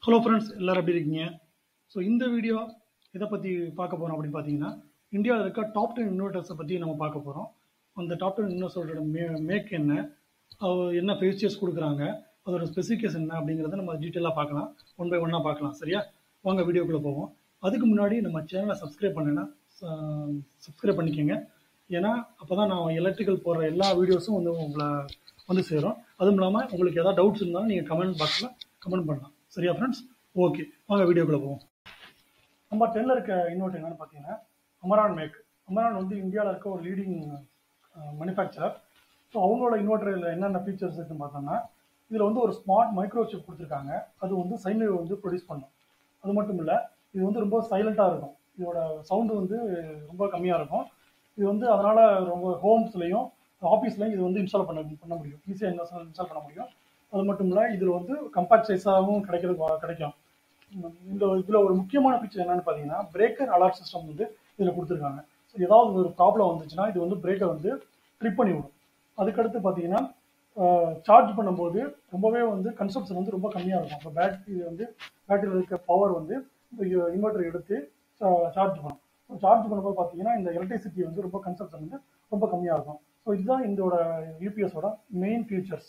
hello friends எல்லாரும் எப்படி இருக்கீங்க ஸோ இந்த வீடியோ எதை பற்றி பார்க்க போகிறோம் அப்படின்னு பார்த்தீங்கன்னா இந்தியாவில் இருக்க டாப் டென் இன்வெர்டர்ஸை பற்றி நம்ம பார்க்க போகிறோம் அந்த டாப் டென் இன்வெர்டரோட மே மேக் என்ன அது என்ன ஃபீச்சர்ஸ் கொடுக்குறாங்க அதோட ஸ்பெசிஃபிகேஷன் என்ன அப்படிங்கிறத நம்ம டீட்டெயிலாக பார்க்கலாம் ஒன் பை ஒன்னாக பார்க்கலாம் சரியா வாங்க வீடியோக்குள்ளே போவோம் அதுக்கு முன்னாடி நம்ம சேனலை சப்ஸ்கிரைப் பண்ணேன்னா சப்ஸ்கிரைப் பண்ணிக்கோங்க ஏன்னா அப்போ தான் நான் எலக்ட்ரிக்கல் போடுற எல்லா வீடியோஸும் வந்து உங்களை வந்து சேரும் அதுவும் இல்லாமல் உங்களுக்கு ஏதாவது டவுட்ஸ் இருந்தாலும் நீங்கள் கமெண்ட் பாக்ஸில் கமெண்ட் பண்ணலாம் சரியா ஃப்ரெண்ட்ஸ் ஓகே வாங்க வீடியோக்குள்ளே போவோம் நம்ம டென்னில் இருக்க இன்னொரு என்னன்னு பார்த்தீங்கன்னா அமரான் மேக் அமரான் வந்து இந்தியாவில் இருக்க ஒரு லீடிங் மேனுஃபேக்சரர் ஸோ அவங்களோட இன்வெர்டரில் என்னென்ன ஃபீச்சர்ஸ் இருக்குன்னு பார்த்தோம்னா இதில் வந்து ஒரு ஸ்மார்ட் மைக்ரோ சிப் கொடுத்துருக்காங்க அது வந்து சைன் வேவ் வந்து ப்ரொடியூஸ் பண்ணும் அது மட்டும் இல்லை இது வந்து ரொம்ப சைலண்ட்டாக இருக்கும் இதோட சவுண்டு வந்து ரொம்ப கம்மியாக இருக்கும் இது வந்து அதனால் ரொம்ப ஹோம்ஸ்லையும் ஆஃபீஸ்லையும் இது வந்து இன்ஸ்டால் பண்ண பண்ண முடியும் ஈஸியாக இன்ஸ்டால் இன்ஸ்டால் பண்ண முடியும் அது மட்டும் இல்லை இதில் வந்து கம்பேக்ட் சைஸாகவும் கிடைக்கிறது வா- கிடைக்கும் இந்த இதில் ஒரு முக்கியமான ஃபீச்சர் என்னன்னு பார்த்தீங்கன்னா பிரேக்கர் அலார்ட் சிஸ்டம் வந்து இதில் கொடுத்துருக்காங்க ஸோ ஏதாவது ஒரு ப்ராப்ளம் வந்துச்சுன்னா இது வந்து பிரேக்கை வந்து ட்ரிப் பண்ணி விடும் அதுக்கடுத்து பார்த்தீங்கன்னா சார்ஜ் பண்ணும்போது ரொம்பவே வந்து கன்சப்ஷன் வந்து ரொம்ப கம்மியாக இருக்கும் இப்போ பேட்டரி வந்து பேட்டரியில் இருக்க பவர் வந்து இந்த இன்வெர்டர் எடுத்து சார்ஜ் பண்ணும் ஸோ சார்ஜ் பண்ணும்போது பார்த்தீங்கன்னா இந்த எலக்ட்ரிசிட்டி வந்து ரொம்ப கன்சப்ஷன் வந்து ரொம்ப கம்மியாக இருக்கும் ஸோ இதுதான் இதோட யூபிஎஸோட மெயின் ஃபீச்சர்ஸ்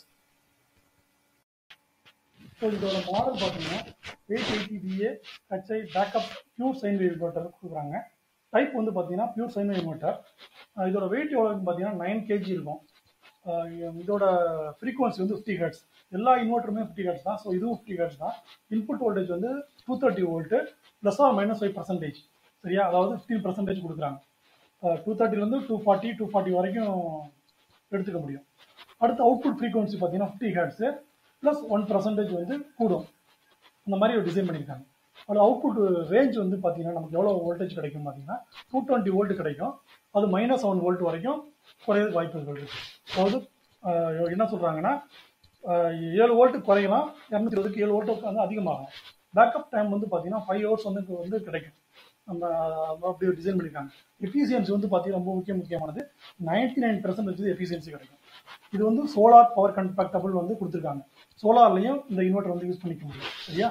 ஸோ இதோட மாடல் பார்த்தீங்கன்னா eight eighty PA HI backup pure sine wave inverter கொடுக்குறாங்க டைப் வந்து பார்த்தீங்கன்னா பியூர் சைன் வேவ் இன்வெர்ட்டர் இதோட வெயிட் எவ்வளோ இருக்குன்னு பார்த்தீங்கன்னா நைன் கேஜி இருக்கும் அஹ் இதோட ஃப்ரீக்வன்சி வந்து ஃபிஃப்டி ஹெர்ட்ஸ் எல்லா இன்வெர்ட்டருமே ஃபிஃப்டி ஹெர்ட்ஸ் தான் ஸோ இதுவும் ஃபிஃப்டி ஹெர்ட்ஸ் தான் இன்புட் வோல்டேஜ் வந்து two thirty volt plus or minus five percentage சரியா அதாவது ஃபிஃப்டீன் பர்சன்டேஜ் கொடுக்குறாங்க டூ தேர்ட்டிலேருந்து டூ ஃபார்ட்டி டூ ஃபார்ட்டி வரைக்கும் எடுத்துக்க முடியும் அடுத்து அவுட்புட் ஃப்ரீக்வன்சி பார்த்தீங்கன்னா fifty hertz plus one percentage வந்து கூடும் இந்த மாதிரி ஒரு டிசைன் பண்ணியிருக்காங்க அதோட அவுட்புட் ரேஞ்ச் வந்து பார்த்தீங்கன்னா நமக்கு எவ்வளோ வோல்டேஜ் கிடைக்கும் பார்த்தீங்கன்னா டூ டுவெண்ட்டி வோல்ட் கிடைக்கும் அது மைனஸ் ஒன் வோல்ட் வரைக்கும் குறையிறதுக்கு வாய்ப்புகள் இருக்கு அதாவது ஆஹ், என்ன சொல்கிறாங்கன்னா ஏழு வோல்ட் குறையலாம் இரநூத்தி இருபதுக்கு ஏழு வோல்ட் வந்து அதிகமாகும் பேக்கப் டைம் வந்து பார்த்தீங்கன்னா ஃபைவ் ஹவர்ஸ் வந்து இங்க வந்து கிடைக்கும் நம்ம அப்படி ஒரு டிசைன் பண்ணியிருக்காங்க எஃபிஷியன்சி வந்து பார்த்தீங்கன்னா ரொம்ப முக்கிய முக்கியமானது நைன்டி நைன் பர்சன்டேஜ் எஃபிஷியன்சி கிடைக்கும் இது வந்து சோலார் பவர் கம்பேக்டபிள் வந்து கொடுத்துருக்காங்க சோலார்லையும் இந்த இன்வெர்டர் வந்து யூஸ் பண்ணிக்க முடியும் சரியா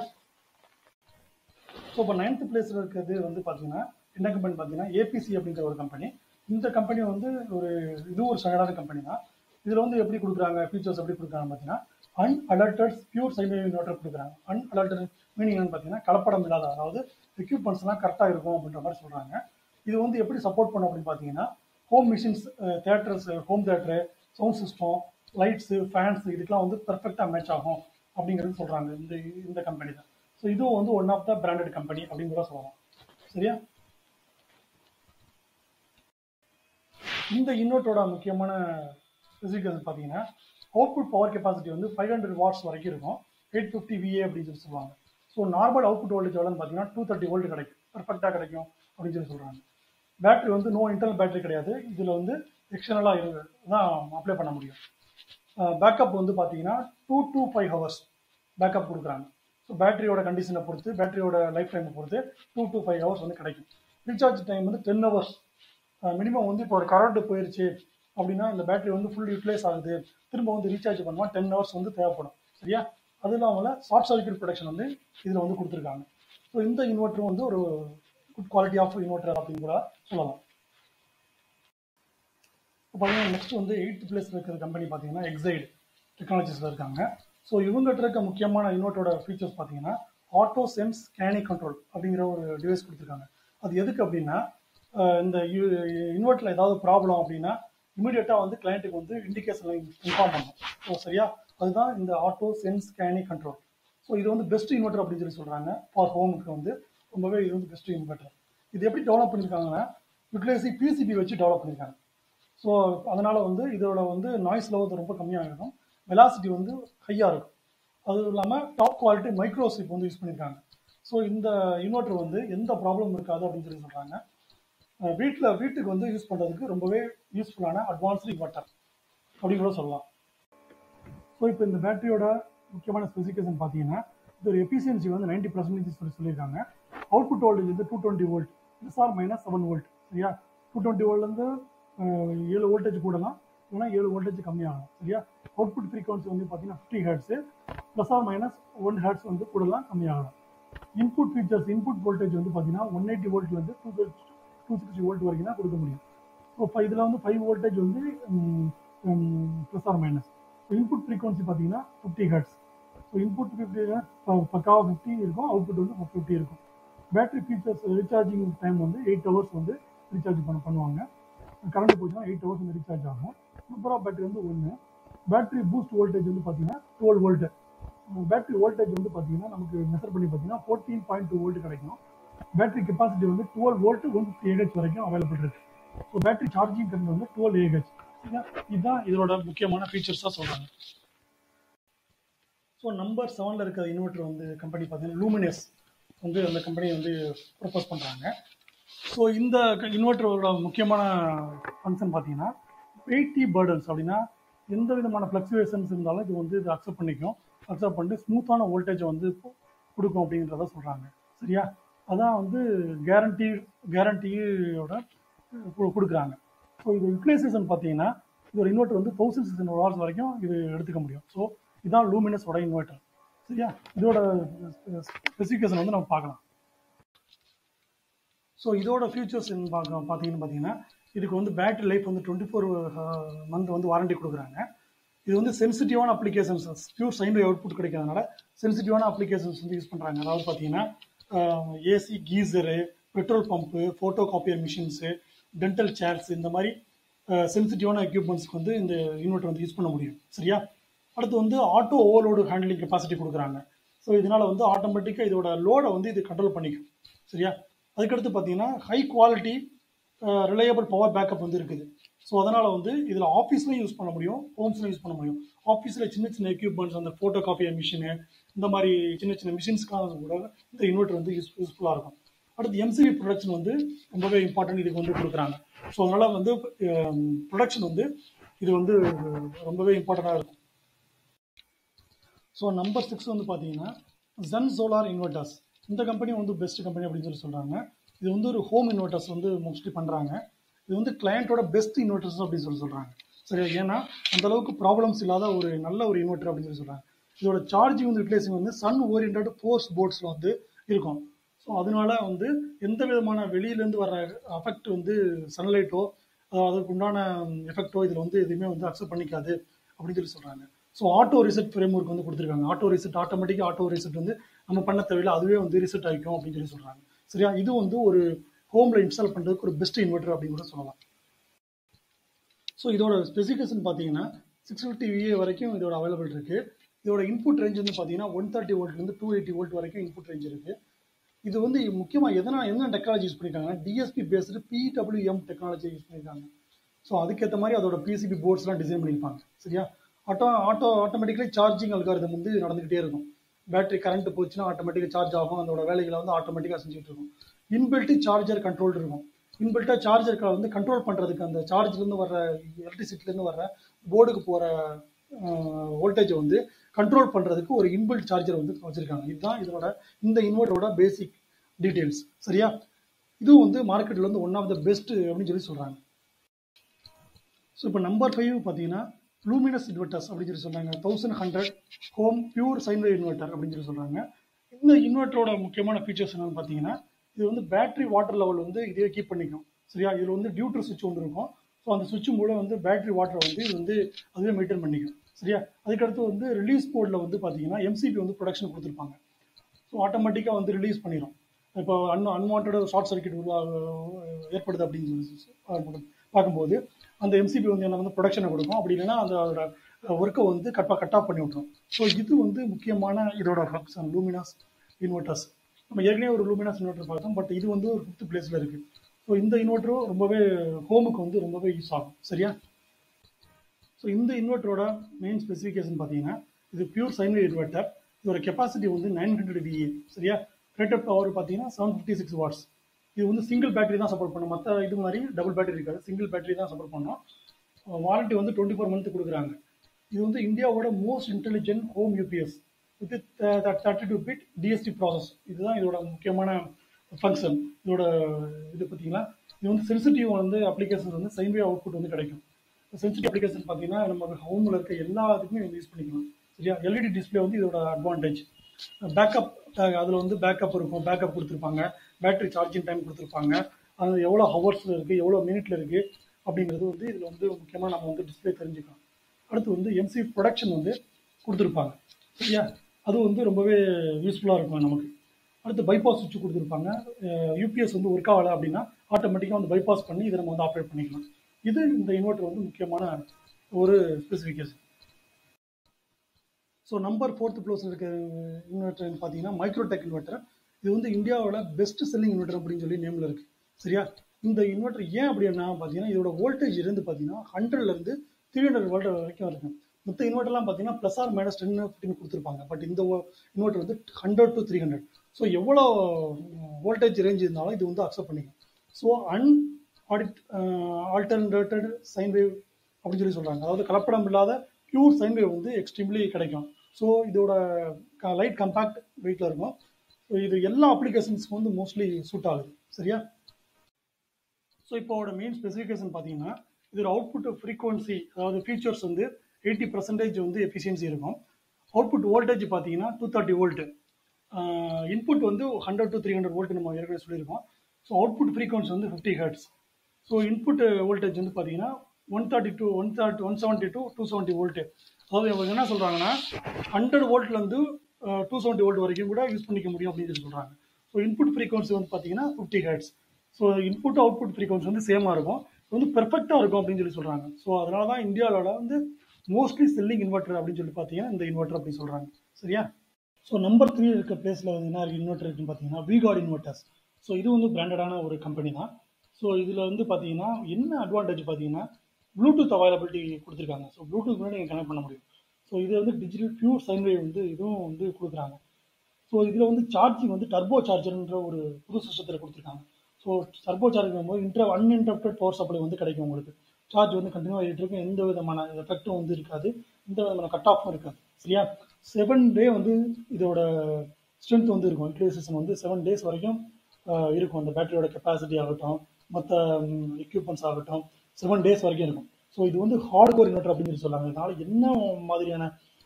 ஸோ இப்போ நைன்த் பிளேஸில் இருக்கிறது வந்து பார்த்தீங்கன்னா என்ன கம்பெனி பார்த்தீங்கன்னா ஏபிசி அப்படிங்கிற ஒரு கம்பெனி இந்த கம்பெனி வந்து ஒரு இது ஒரு ஸ்டாண்டர்டான கம்பெனி தான் இதில் வந்து எப்படி கொடுக்குறாங்க ஃபீச்சர்ஸ் எப்படி கொடுக்குறாங்க பார்த்தீங்கன்னா அன்அலர்டட் பியூர் சைன் இன்வெர்டர் கொடுக்குறாங்க அன்அலர்டட் மீனிங் என்னன்னு பார்த்தீங்கன்னா கலப்படம் இல்லாத அதாவது எக்யூப்மெண்ட்ஸ்லாம் கரெக்டாக இருக்கும் அப்படின்ற மாதிரி சொல்கிறாங்க இது வந்து எப்படி சப்போர்ட் பண்ணும் அப்படின்னு பார்த்தீங்கன்னா home machines theatres home theatre sound system lights fans இதுக்கெல்லாம் வந்து பெர்ஃபெக்டாக மேட்ச் ஆகும் அப்படிங்கிறது சொல்கிறாங்க இந்த இந்த கம்பெனி தான் ஸோ இதுவும் வந்து one of the branded company அப்படிங்கிற சொல்லலாம் சரியா இந்த இன்வெர்ட்டரோட முக்கியமான ஸ்பெசிஃபிகேஷன் பார்த்தீங்கன்னா அவுட்புட் பவர் கெப்பாசிட்டி வந்து ஃபைவ் ஹண்ட்ரட் வாட்ஸ் வரைக்கும் இருக்கும் எயிட் ஃபிஃப்டி விஏ அப்படின்னு சொல்லி சொல்லுவாங்க ஸோ நார்மல் அவுட்புட் வோல்டேஜ் எவ்வளோன்னு பார்த்தீங்கன்னா டூ தேர்ட்டி வோல்ட் கிடைக்கும் பர்ஃபெக்டாக கிடைக்கும் அப்படின்னு சொல்லி சொல்கிறாங்க பேட்டரி வந்து நோ இன்டர்னல் பேட்டரி கிடையாது இதில் வந்து எக்ஸ்டர்னலாக இரு தான் அப்ளை பண்ண முடியும் பேக்கப் வந்து பார்த்தீங்கன்னா two to five hours backup கொடுக்குறாங்க ஸோ பேட்டரியோட கண்டிஷனை பொறுத்து பேட்டரியோட லைஃப் டைமை பொறுத்து டூ to ஃபைவ் ஹவர்ஸ் வந்து கிடைக்கும் ரீசார்ஜ் டைம் வந்து டென் ஹவர்ஸ் மினிமம் வந்து இப்போ ஒரு கரண்ட் போயிருச்சு அப்படின்னா இந்த பேட்டரி வந்து ஃபுல் யூட்டிலைஸ் ஆகுது திரும்ப வந்து ரீசார்ஜ் பண்ணுவோம் டென் ஹவர்ஸ் வந்து தேவைப்படும் சரியா அது இல்லாமல் ஷார்ட் சர்க்யூட் ப்ரொடக்ஷன் வந்து இதில் வந்து கொடுத்துருக்காங்க ஸோ இந்த இன்வெர்ட்டரும் வந்து ஒரு குட் குவாலிட்டி ஆஃப் இன்வெர்ட்டர் அப்படின்னு கூட சொல்லலாம் இப்போ பார்த்தீங்கன்னா நெக்ஸ்ட் வந்து எயித் பிளேஸில் இருக்கிற கம்பெனி பார்த்தீங்கன்னா எக்ஸைடு டெக்னாலஜிஸில் இருக்காங்க ஸோ இவங்ககிட்ட இருக்க முக்கியமான இன்வெர்ட்டரோட ஃபீச்சர்ஸ் பார்த்தீங்கன்னா ஆட்டோ சென்ஸ் ஸ்கேனிங் கண்ட்ரோல் அப்படிங்கிற ஒரு டிவைஸ் கொடுத்துருக்காங்க அது எதுக்கு அப்படின்னா அஹ் இந்த இன்வெர்ட்டரில் ஏதாவது ப்ராப்ளம் அப்படின்னா இமீடியட்டாக வந்து கிளைண்ட்டுக்கு வந்து இண்டிகேஷன் இன்ஃபார்ம் பண்ணும் ஸோ சரியா அதுதான் இந்த auto sense scanning control so இது வந்து பெஸ்ட் இன்வெர்ட்டர் அப்படின்னு சொல்லி சொல்கிறாங்க ஃபார் ஹோமுக்கு வந்து ரொம்பவே இது வந்து பெஸ்ட் இன்வெர்ட்டர் இது எப்படி டெவலப் பண்ணியிருக்காங்கன்னா யூட்டிலைசி பிசிபி வச்சு டெவலப் பண்ணியிருக்காங்க ஸோ அதனால் வந்து இதோட வந்து நாய்ஸ் லெவல் ரொம்ப கம்மியாக இருக்கும் வெலாசிட்டி வந்து ஹையாக இருக்கும் அதுவும் இல்லாமல் டாப் குவாலிட்டி மைக்ரோசிப் வந்து யூஸ் பண்ணியிருக்காங்க ஸோ இந்த இன்வெர்ட்டர் வந்து எந்த ப்ராப்ளம் இருக்காது அப்படின்னு சொல்லி சொல்கிறாங்க வீட்டில் வீட்டுக்கு வந்து யூஸ் பண்ணுறதுக்கு ரொம்பவே யூஸ்ஃபுல்லான அட்வான்ஸ்டு இன்வெர்ட்டர் அப்படின்னு கூட சொல்லலாம் ஸோ இப்போ இந்த பேட்டரியோட முக்கியமான ஸ்பெசிஃபிகேஷன் பார்த்தீங்கன்னா இது ஒரு எஃபிஷியன்சி வந்து நைன்டி பர்சன்டேஜ் சொல்லி சொல்லியிருக்காங்க அவுட்புட் வோல்டேஜ் வந்து two twenty volt plus or minus seven volt சரியா டூ டுவெண்ட்டி வோல்ட்லேருந்து ஏழு வோல்டேஜ் கூடலாம் இல்லைன்னா ஏழு வோல்டேஜ் கம்மியாகும் சரியா அவுட்புட் ஃப்ரீக்வன்சி வந்து பார்த்தீங்கன்னா fifty hertz plus or minus one hertz வந்து கூடலாம் கம்மியாகலாம் இன்புட் ஃபீச்சர்ஸ் இன்புட் வோல்டேஜ் வந்து பார்த்தீங்கன்னா ஒன் எயிட்டி வோல்ட்லேருந்து டூ டூ சிக்ஸ்டி வோல்ட் வரைக்கும் தான் கொடுக்க முடியும் ஸோ இதில் வந்து ஃபைவ் வோல்டேஜ் வந்து plus or minus input frequency பார்த்தீங்கன்னா fifty hertz so input fifty பக்காவாக ஃபிஃப்டி இருக்கும் அவுட்புட் வந்து ஃபிஃப்டி இருக்கும் பேட்டரி ஃபீச்சர்ஸ் ரீசார்ஜிங் டைம் வந்து எயிட் ஹவர்ஸ் வந்து ரீசார்ஜ் பண்ண பண்ணுவாங்க கரண்ட் போச்சுன்னா எயிட் ஹவர்ஸ் வந்து ரீசார்ஜ் ஆகும் சூப்பராக பேட்டரி வந்து ஒன்று பேட்டரி பூஸ்ட் வோல்டேஜ் வந்து பார்த்தீங்கன்னா டுவெல் வோல்ட்டு பேட்டரி வோல்டேஜ் வந்து பார்த்தீங்கன்னா நமக்கு மெஷர் பண்ணி பார்த்தீங்கன்னா ஃபோர்டீன் பாயிண்ட் டூ வோல்ட் கிடைக்கும் பேட்டரி கெப்பாசிட்டி வந்து twelve volt one fifty AH வரைக்கும் அவைலபிள் இருக்கு ஸோ பேட்டரி சார்ஜிங் கரண்ட் வந்து டுவெல் ஏஹெச் இதுதான் இதோட முக்கியமான ஃபீச்சர்ஸாக சொல்கிறாங்க ஸோ நம்பர் செவனில் இருக்கிற இன்வெர்டர் வந்து கம்பெனி பார்த்தீங்கன்னா லூமினஸ் வந்து அந்த கம்பெனி வந்து ப்ரப்போஸ் பண்ணுறாங்க ஸோ இந்த இன்வெர்டரோட முக்கியமான ஃபங்க்ஷன் பார்த்தீங்கன்னா எயிட்டி பேர்டன்ஸ் அப்படின்னா எந்த விதமான ஃப்ளக்சுவேஷன்ஸ் இருந்தாலும் இது வந்து இது அக்செப்ட் பண்ணிக்கும் அக்செப்ட் பண்ணிட்டு ஸ்மூத்தான வோல்டேஜை வந்து கொடுக்கும் அப்படின்றத சொல்கிறாங்க சரியா அதான் வந்து கேரண்டி கேரண்டியோட கொடுக்குறாங்க ஸோ இது யூட்டிலைசேஷன் பார்த்தீங்கன்னா இது ஒரு இன்வெர்டர் வந்து தௌசண்ட் சிக்ஸ் ஹண்ட்ரட் ஹவர்ஸ் வரைக்கும் இது எடுத்துக்க முடியும் ஸோ இதான் லூமினஸோட இன்வெர்டர் சரியா இதோட ஸ்பெசிஃபிகேஷன் வந்து நம்ம பார்க்கலாம் ஸோ இதோட ஃபியூச்சர்ஸ் பார்க்க பார்த்தீங்கன்னு பார்த்தீங்கன்னா இதுக்கு வந்து பேட்டரி லைஃப் வந்து டுவெண்ட்டி ஃபோர் மந்த் வந்து வாரண்டி கொடுக்குறாங்க இது வந்து சென்சிட்டிவான அப்ளிகேஷன்ஸ் பியூர் சைன் அவுட்புட் கிடைக்கிறதுனால சென்சிட்டிவான அப்ளிகேஷன்ஸ் வந்து யூஸ் பண்ணுறாங்க அதாவது பார்த்தீங்கன்னா AC geyser petrol pump photo copier machines dental chairs இந்த மாதிரி சென்சிட்டிவான எக்யூப்மெண்ட்ஸ்க்கு வந்து இந்த இன்வெர்டர் வந்து யூஸ் பண்ண முடியும் சரியா அடுத்து வந்து ஆட்டோ ஓவர்லோடு ஹேண்ட்லிங் கெப்பாசிட்டி கொடுக்குறாங்க ஸோ இதனால் வந்து ஆட்டோமேட்டிக்காக இதோட லோடை வந்து இது கண்ட்ரோல் பண்ணிக்கும் சரியா அதுக்கடுத்து பார்த்தீங்கன்னா high quality reliable power backup வந்து இருக்குது ஸோ அதனால் வந்து இதில் ஆஃபீஸ்லையும் யூஸ் பண்ண முடியும் ஹோம்ஸ்லையும் யூஸ் பண்ண முடியும் ஆஃபீஸில் சின்ன சின்ன எக்யூப்மெண்ட்ஸ் அந்த ஃபோட்டோ காப்பியர் மிஷினு இந்த மாதிரி சின்ன சின்ன மிஷின்ஸ்க்காக கூட இந்த இன்வெர்டர் வந்து யூஸ் யூஸ்ஃபுல்லாக இருக்கும் அடுத்து எம்சிபி ப்ரொடக்ஷன் வந்து ரொம்பவே இம்பார்ட்டன்ட் இதுக்கு வந்து கொடுக்குறாங்க ஸோ அதனால் வந்து ப்ரொடக்ஷன் வந்து இது வந்து ரொம்பவே இம்பார்ட்டண்ட்டாக இருக்கும் ஸோ நம்பர் சிக்ஸ் வந்து பார்த்தீங்கன்னா ஜன் சோலார் இன்வெர்டர்ஸ் இந்த கம்பெனி வந்து பெஸ்ட் கம்பெனி அப்படின்னு சொல்லி சொல்கிறாங்க இது வந்து ஒரு ஹோம் இன்வெர்டர்ஸ் வந்து மோஸ்ட்லி பண்ணுறாங்க இது வந்து கிளையண்ட்டோட பெஸ்ட் இன்வெர்டர்ஸ் அப்படின்னு சொல்லி சொல்கிறாங்க சரி ஏன்னா அந்த அளவுக்கு ப்ராப்ளம்ஸ் இல்லாத ஒரு நல்ல ஒரு இன்வெர்டர் அப்படின்னு சொல்லி சொல்கிறாங்க இதோட சார்ஜிங் வந்து யூட்டிலைசிங் வந்து சன் ஓரியன்ட் ஃபோர்ஸ் போர்ட்ஸில் வந்து இருக்கும் ஸோ அதனால வந்து எந்த விதமான வெளியிலேருந்து வர அஃபெக்ட் வந்து சன்லைட்டோ அதுக்கு உண்டான எஃபெக்டோ இதில் வந்து எதுவுமே வந்து அக்செப்ட் பண்ணிக்காது அப்படின்னு சொல்லி சொல்கிறாங்க so auto reset frame work வந்து கொடுத்துருக்காங்க ஆட்டோ ரிசெட் ஆட்டோமேட்டிக்காக ஆட்டோ ரிசெட் வந்து நம்ம பண்ண தேவையில்ல அதுவே வந்து ரிசெட் ஆகிக்கும் அப்படின்னு சொல்லி சொல்கிறாங்க சரியா இது வந்து ஒரு ஹோமில் இன்ஸ்டால் பண்ணுறதுக்கு ஒரு பெஸ்ட் இன்வெர்டர் அப்படின்னு கூட சொல்லலாம் ஸோ இதோட ஸ்பெசிஃபிகேஷன் பார்த்தீங்கன்னா சிக்ஸ் ஃபிஃப்டி விஏ வரைக்கும் இதோட அவைலபிள் இருக்குது இதோட இன்புட் ரேஞ்ச் வந்து பார்த்தீங்கன்னா ஒன் தேர்ட்டி வோல்ட்லேருந்து டூ எயிட்டி வோல்ட் வரைக்கும் இன்புட் ரேஞ்ச் இருக்குது இது வந்து முக்கியமாக எதனால் என்ன டெக்னாலஜி யூஸ் பண்ணியிருக்காங்கன்னா DSP based PWM technology use பண்ணியிருக்காங்க ஸோ அதுக்கேற்ற மாதிரி அதோட பிசிபி போர்ட்ஸ்லாம் டிசைன் பண்ணியிருப்பாங்க சரியா auto auto automatically charging algorithm வந்து நடந்துகிட்டே இருக்கும் பேட்டரி கரண்ட் போச்சுன்னா ஆட்டோமேட்டிக்காக சார்ஜ் ஆகும் அதோட வேலைகளை வந்து ஆட்டோமேட்டிக்காக செஞ்சுட்டு இருக்கும் இன்பில்ட்டு சார்ஜர் கண்ட்ரோல் இருக்கும் இன்பில்ட்டாக சார்ஜர் வந்து கண்ட்ரோல் பண்ணுறதுக்கு அந்த சார்ஜ்லேருந்து வர்ற எலக்ட்ரிசிட்டிலேருந்து வர்ற போர்டுக்கு போகிற வோல்டேஜை வந்து கண்ட்ரோல் பண்ணுறதுக்கு ஒரு இன்பில்ட் சார்ஜர் வந்து வச்சுருக்காங்க இதுதான் இதோட இந்த இன்வெர்டரோட பேசிக் டீட்டெயில்ஸ் சரியா இதுவும் வந்து மார்க்கெட்டில் வந்து ஒன் ஆஃப் த பெஸ்ட் அப்படின்னு சொல்லி சொல்கிறாங்க ஸோ இப்போ நம்பர் ஃபைவ் பார்த்தீங்கன்னா லூமினஸ் இன்வெர்டர்ஸ் அப்படின்னு சொல்லி சொல்கிறாங்க thousand hundred home pure sine wave inverter அப்படின்னு சொல்லி சொல்கிறாங்க இந்த இன்வெர்டரோட முக்கியமான ஃபீச்சர்ஸ் என்னன்னு பார்த்தீங்கன்னா இது வந்து பேட்டரி வாட்டர் லெவல் வந்து இதே கீப் பண்ணிக்கும் சரியா இதில் வந்து டியூட்டர் சுவிட்ச் ஒன்று இருக்கும் ஸோ அந்த சுவிட்ச் மூலம் வந்து பேட்டரி வாட்டர் வந்து இது வந்து அதுவே மெயின்டைன் பண்ணிக்கும் சரியா அதுக்கடுத்து வந்து ரிலீஸ் போர்டில் வந்து பார்த்தீங்கன்னா எம்சிபி வந்து ப்ரொடக்ஷன் கொடுத்துருப்பாங்க ஸோ ஆட்டோமேட்டிக்காக வந்து ரிலீஸ் பண்ணிடும் இப்போ அன் அன்வான்ட் ஷார்ட் சர்க்கியூட் ஏற்படுது அப்படின்னு சொல்லி பார்க்கும்போது அந்த எம்சிபி வந்து என்ன வந்து ப்ரொடக்ஷனை கொடுக்கும் அப்படி இல்லைன்னா அந்த ஒர்க்கை வந்து கட்டாக கட் ஆஃப் பண்ணி விட்ரும் ஸோ இது வந்து முக்கியமான இதோட ஃபங்க்ஷன் லூமினாஸ் இன்வெர்டர்ஸ் நம்ம ஏற்கனவே ஒரு லூமினாஸ் இன்வெர்டர் பார்த்தோம் பட் இது வந்து ஒரு ஃபிஃப்த் பிளேஸில் இருக்குது ஸோ இந்த இன்வெர்டரும் ரொம்பவே ஹோமுக்கு வந்து ரொம்பவே யூஸ் ஆகும் சரியா ஸோ இந்த இன்வெர்டரோட மெயின் ஸ்பெசிஃபிகேஷன் பார்த்தீங்கன்னா இது பியூர் சைன்வே இன்வெர்டர் இதோட கெப்பாசிட்டி வந்து நைன் ஹண்ட்ரட் விஏ சரியா ரேட்டட் பவர் பார்த்தீங்கன்னா செவன் ஃபிஃப்டி சிக்ஸ் வாட்ஸ் இது வந்து சிங்கிள் பேட்டரி தான் சப்போர்ட் பண்ணும் மற்ற இது மாதிரி டபுள் பேட்டரி இருக்காது சிங்கிள் பேட்டரி தான் சப்போர்ட் பண்ணும் வாரண்ட்டி வந்து டுவெண்ட்டி ஃபோர் மந்த் கொடுக்குறாங்க இது வந்து இந்தியாவோட most intelligent home UPS with thirty two bit DST process இதுதான் இதோட முக்கியமான ஃபங்க்ஷன் இதோட இது பார்த்தீங்கன்னா இது வந்து சென்சிட்டிவ் வந்து அப்ளிகேஷன் வந்து சைன்வே அவுட்புட் வந்து கிடைக்கும் சென்சிட்டிவ் அப்ளிகேஷன் பார்த்தீங்கன்னா நம்ம ஹோமில் இருக்க எல்லாத்துக்குமே வந்து யூஸ் பண்ணிக்கலாம் சரியா எல்இடி டிஸ்பிளே வந்து இதோட அட்வான்டேஜ் பேக்கப் அதில் வந்து பேக்கப் இருக்கும் பேக்கப் கொடுத்துருப்பாங்க பேட்டரி சார்ஜிங் டைம் கொடுத்துருப்பாங்க அது எவ்வளோ ஹவர்ஸில் இருக்குது எவ்வளோ மினிட்ல இருக்குது அப்படிங்கிறது வந்து இதில் வந்து முக்கியமாக நம்ம வந்து டிஸ்பிளே தெரிஞ்சுக்கலாம் அடுத்து வந்து எம்சி ப்ரொடக்ஷன் வந்து கொடுத்துருப்பாங்க சரியா அது வந்து ரொம்பவே யூஸ்ஃபுல்லாக இருக்கும் நமக்கு அடுத்து பைபாஸ் சுவிட்ச் கொடுத்துருப்பாங்க யூபிஎஸ் வந்து ஒர்க் ஆகலை அப்படின்னா ஆட்டோமேட்டிக்காக வந்து பைபாஸ் பண்ணி இதை நம்ம வந்து ஆப்ரேட் பண்ணிக்கலாம் இது இந்த இன்வெர்ட்டர் வந்து முக்கியமான ஒரு ஸ்பெசிஃபிகேஷன் ஸோ நம்பர் ஃபோர்த் ப்ளோஸில் இருக்க இன்வெர்ட்டர்னு பார்த்தீங்கன்னா மைக்ரோடெக் இன்வெர்ட்டர் இது வந்து இந்தியாவோட பெஸ்ட் செல்லிங் இன்வெர்ட்டர் அப்படின்னு சொல்லி நேமில் இருக்குது சரியா இந்த இன்வெர்ட்டர் ஏன் அப்படின்னா பார்த்தீங்கன்னா இதோட வோல்டேஜ் இருந்து பார்த்தீங்கன்னா ஹண்ட்ரட்லேருந்து த்ரீ ஹண்ட்ரட் வோல்ட் வரைக்கும் இருக்கும் மற்ற இன்வெர்ட்டர்லாம் பார்த்தீங்கன்னா plus or minus ten fifteen கொடுத்துருப்பாங்க பட் இந்த இன்வெர்ட்டர் வந்து hundred to three hundred so எவ்வளோ வோல்டேஜ் ரேஞ்ச் இருந்தாலும் இது வந்து அக்செப்ட் பண்ணிக்கும் so un audit alternated sine wave அப்படின்னு சொல்லி சொல்கிறாங்க அதாவது கலப்படம் இல்லாத பியூர் சைன் வேவ் வந்து எக்ஸ்ட்ரீம்லி கிடைக்கும் ஸோ இதோட லைட் கம்பேக்ட் வெயிட்டில் இருக்கும் ஸோ இது எல்லா அப்ளிகேஷன்ஸ்க்கு வந்து மோஸ்ட்லி சூட் ஆகுது சரியா ஸோ இப்போட மெயின் ஸ்பெசிஃபிகேஷன் பார்த்தீங்கன்னா இதோட அவுட்புட் ஃப்ரீக்வன்சி அதாவது ஃபீச்சர்ஸ் வந்து எயிட்டி பர்சன்டேஜ் வந்து எஃபிஷியன்சி இருக்கும் அவுட்புட் வோல்டேஜ் பார்த்தீங்கன்னா டூ தேர்ட்டி வோல்ட்டு இன்புட் வந்து hundred to three hundred volt நம்ம ஏற்கனவே சொல்லியிருக்கோம் ஸோ அவுட்புட் ஃப்ரீக்வன்சி வந்து fifty hertz so input voltage வந்து பார்த்தீங்கன்னா one thirty two one thirty one seventy two two seventy volt அதாவது இவங்க என்ன சொல்கிறாங்கன்னா ஹண்ட்ரட் வோல்ட்லேருந்து டூ செவன்ட்டி வோல்ட் வரைக்கும் கூட யூஸ் பண்ணிக்க முடியும் அப்படின்னு சொல்லி சொல்கிறாங்க ஸோ இன்புட் ஃப்ரீக்வன்சி வந்து பார்த்தீங்கன்னா fifty hertz so input output frequency வந்து சேமாக இருக்கும் இது வந்து பெர்ஃபெக்டாக இருக்கும் அப்படின்னு சொல்லி சொல்கிறாங்க ஸோ அதனால தான் இந்தியாவோட வந்து மோஸ்ட்லி செல்லிங் இன்வெர்ட்டர் அப்படின்னு சொல்லி பார்த்தீங்கன்னா இந்த இன்வெர்ட்டர் அப்படின்னு சொல்கிறாங்க சரியா ஸோ நம்பர் த்ரீ இருக்க பிளேஸில் வந்து என்ன இருக்கு இன்வெர்ட்டர் இருக்குன்னு பார்த்தீங்கன்னா விகார்ட் இன்வெர்ட்டர்ஸ் ஸோ இது வந்து பிராண்டடான ஒரு கம்பெனி தான் ஸோ இதில் வந்து பார்த்தீங்கன்னா என்ன அட்வான்டேஜ் பார்த்தீங்கன்னா ப்ளூடூத் அவைலபிலிட்டி கொடுத்துருக்காங்க ஸோ ப்ளூடூத் கூட நீங்கள் கனெக்ட் பண்ண முடியும் ஸோ இது வந்து டிஜிட்டல் பியூர் சைன் வேவ் வந்து இதுவும் வந்து கொடுக்குறாங்க ஸோ இதில் வந்து சார்ஜிங் வந்து டர்போ சார்ஜர்ன்ற ஒரு புது சிஸ்டத்தில் கொடுத்துருக்காங்க ஸோ டர்போ சார்ஜிங் போது இன்டர் அன்இன்டரப்டட் பவர் சப்ளை வந்து கிடைக்கும் உங்களுக்கு சார்ஜ் வந்து கண்டினியூ ஆகிட்டு இருக்கும் எந்த விதமான எஃபெக்ட்டும் வந்து இருக்காது எந்த விதமான கட் ஆஃபும் இருக்காது சரியா செவன் டே வந்து இதோட ஸ்ட்ரென்த் வந்து இருக்கும் யூட்டிலைசேஷன் வந்து செவன் டேஸ் வரைக்கும் ஆஹ், இருக்கும் அந்த பேட்டரியோட கெப்பாசிட்டி ஆகட்டும் மற்ற எக்யூப்மெண்ட்ஸ் ஆகட்டும் செவன் டேஸ் வரைக்கும் இருக்கும் ஸோ இது வந்து ஹார்ட் கோர் இன்வெர்டர் அப்படின்னு சொல்லி சொல்லுவாங்க இதனால என்ன மாதிரியான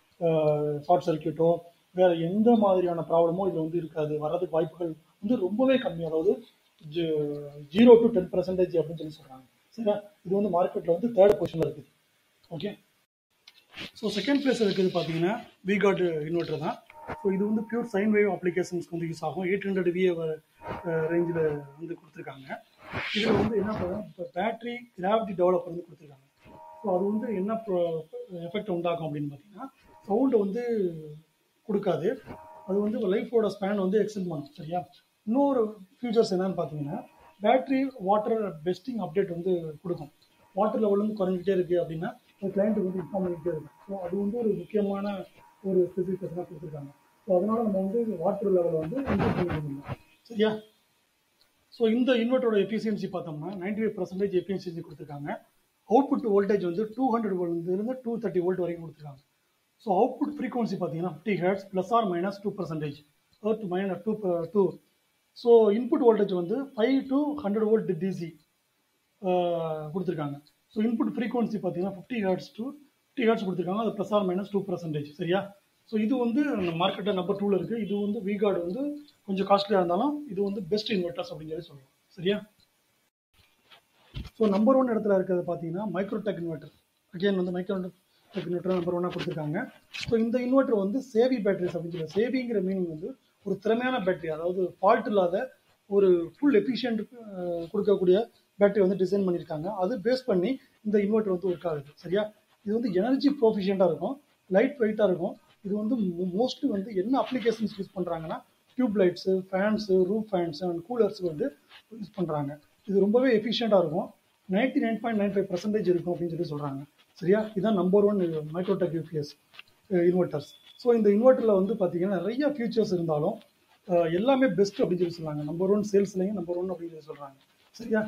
ஷார்ட் சர்க்கியூட்டோ வேற எந்த மாதிரியான ப்ராப்ளமோ இதில் வந்து இருக்காது வர்றதுக்கு வாய்ப்புகள் வந்து ரொம்பவே கம்மி அதாவது ஜீரோ டு டென் பர்சன்டேஜ் அப்படின்னு சொல்லி சொல்கிறாங்க சரியா இது வந்து மார்க்கெட்டில் வந்து தேர்ட் பொசிஷனில் இருக்குது ஓகே ஸோ செகண்ட் பிளேஸ் இருக்குது பார்த்தீங்கன்னா விகாட் இன்வெர்டர் தான் ஸோ இது வந்து பியூர் சைன் வேவ் அப்ளிகேஷன்ஸ்க்கு வந்து யூஸ் ஆகும் எயிட் ஹண்ட்ரட் விஏ ரேஞ்சில் வந்து கொடுத்துருக்காங்க இதில் வந்து என்ன பண்ணுறோம் இப்போ பேட்டரி கிராவிட்டி டெவலப்பர் வந்து கொடுத்துருக்காங்க ஸோ அது வந்து என்ன எஃபெக்ட் உண்டாக்கும் அப்படின்னு பார்த்தீங்கன்னா சவுண்டை வந்து கொடுக்காது அது வந்து லைஃபோட ஸ்பேன் வந்து எக்ஸ்டெண்ட் பண்ணும் சரியா இன்னொரு ஃபியூச்சர்ஸ் என்னன்னு பார்த்தீங்கன்னா பேட்டரி வாட்டர் பெஸ்டிங் அப்டேட் வந்து கொடுக்கும் வாட்டர் லெவல் வந்து குறைஞ்சிட்டே இருக்கு அப்படின்னா கிளைண்ட்டுக்கு வந்து இன்ஃபார்ம் பண்ணிக்கிட்டே இருக்கும் ஸோ அது வந்து ஒரு முக்கியமான ஒரு ஸ்பெசிஃபிகேஷனாக கொடுத்துருக்காங்க ஸோ அதனால நம்ம வந்து வாட்டர் லெவலை வந்து இம்ப்ரூவ் பண்ணிக்க முடியும் சரியா ஸோ இந்த இன்வெர்ட்டரோட எஃபிஷியன்சி பார்த்தோம்னா நைன்டி ஃபைவ் பர்சன்டேஜ் எஃபிஷியன்சி கொடுத்துருக்காங்க அவுட்புட் வோல்டேஜ் வந்து டூ ஹண்ட்ரட் வோல்ட்லேருந்து டூ தேர்ட்டி வோல்ட் வரைக்கும் கொடுத்துருக்காங்க ஸோ அவுட்புட் ஃப்ரீக்வன்சி பார்த்தீங்கன்னா fifty hertz plus or minus two percentage two minus two two so input voltage வந்து five to hundred volt DC கொடுத்துருக்காங்க so input frequency பார்த்தீங்கன்னா fifty hertz to fifty hertz கொடுத்துருக்காங்க அது plus or minus two percentage சரியா so இது வந்து மார்க்கெட்டில் number டூவில் இருக்குது இது வந்து விகார்டு வந்து கொஞ்சம் காஸ்ட்லியாக இருந்தாலும் இது வந்து பெஸ்ட் இன்வெர்ட்டர்ஸ் அப்படின்னு சொல்லி சொல்லலாம் சரியா ஸோ நம்பர் ஒன் இடத்துல இருக்கிறது பார்த்தீங்கன்னா மைக்ரோடெக் இன்வெர்ட்டர் அகைன் வந்து மைக்ரோடெக் இன்வெர்ட்டர் நம்பர் ஒன்னாக கொடுத்துருக்காங்க ஸோ இந்த இன்வெர்ட்டர் வந்து சேவி பேட்டரிஸ் அப்படின்னு சொல்லி சேவிங்கிற மீனிங் வந்து ஒரு திறமையான பேட்டரி அதாவது ஃபால்ட் இல்லாத ஒரு ஃபுல் எஃபிஷியன்ட் கொடுக்கக்கூடிய பேட்டரி வந்து டிசைன் பண்ணியிருக்காங்க அது பேஸ் பண்ணி இந்த இன்வெர்ட்டர் வந்து ஒர்க் ஆகுது சரியா இது வந்து எனர்ஜி ப்ரோஃபிஷியண்ட்டாக இருக்கும் லைட் வெயிட்டாக இருக்கும் இது வந்து மோஸ்ட்லி வந்து என்ன அப்ளிகேஷன்ஸ் யூஸ் பண்ணுறாங்கன்னா tube lights fans roof fans and coolers வந்து யூஸ் பண்ணுறாங்க இது ரொம்பவே எஃபிஷியண்ட்டாக இருக்கும் ninety nine point nine five percentage இருக்கும் அப்படின்னு சொல்லி சொல்கிறாங்க சரியா இதுதான் number one Microtek UPS inverters so இந்த இன்வெர்ட்டரில் வந்து பார்த்தீங்கன்னா நிறைய ஃபியூச்சர்ஸ் இருந்தாலும் அஹ், எல்லாமே பெஸ்ட் அப்படின்னு சொல்லி சொல்கிறாங்க நம்பர் ஒன் சேல்ஸ்லையும் நம்பர் ஒன் அப்படின்னு சொல்லி சொல்கிறாங்க சரியா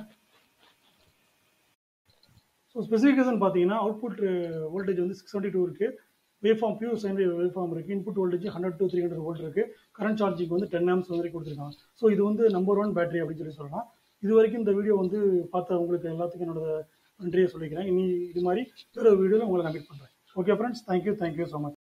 ஸோ ஸ்பெசிஃபிகேஷன் பார்த்தீங்கன்னா அவுட்புட் வோல்டேஜ் வந்து சிக்ஸ் டுவெண்ட்டி டூ இருக்குது wave form pure sine wave form இருக்குது input voltage hundred to three hundred volt இருக்குது கரண்ட் சார்ஜிங் வந்து டென் ஆம்ஸ் வரைக்கும் கொடுத்துருக்காங்க ஸோ இது வந்து நம்பர் ஒன் பேட்டரி அப்படின்னு சொல்லி சொல்லலாம் இது வரைக்கும் இந்த வீடியோ வந்து பார்த்த உங்களுக்கு எல்லாத்துக்கும் என்னோட நன்றியை சொல்லிக்கிறேன் இனி இது மாதிரி வேறு வீடியோவில் உங்களை நான் மீட் பண்ணுறேன் okay friends thank you thank you so much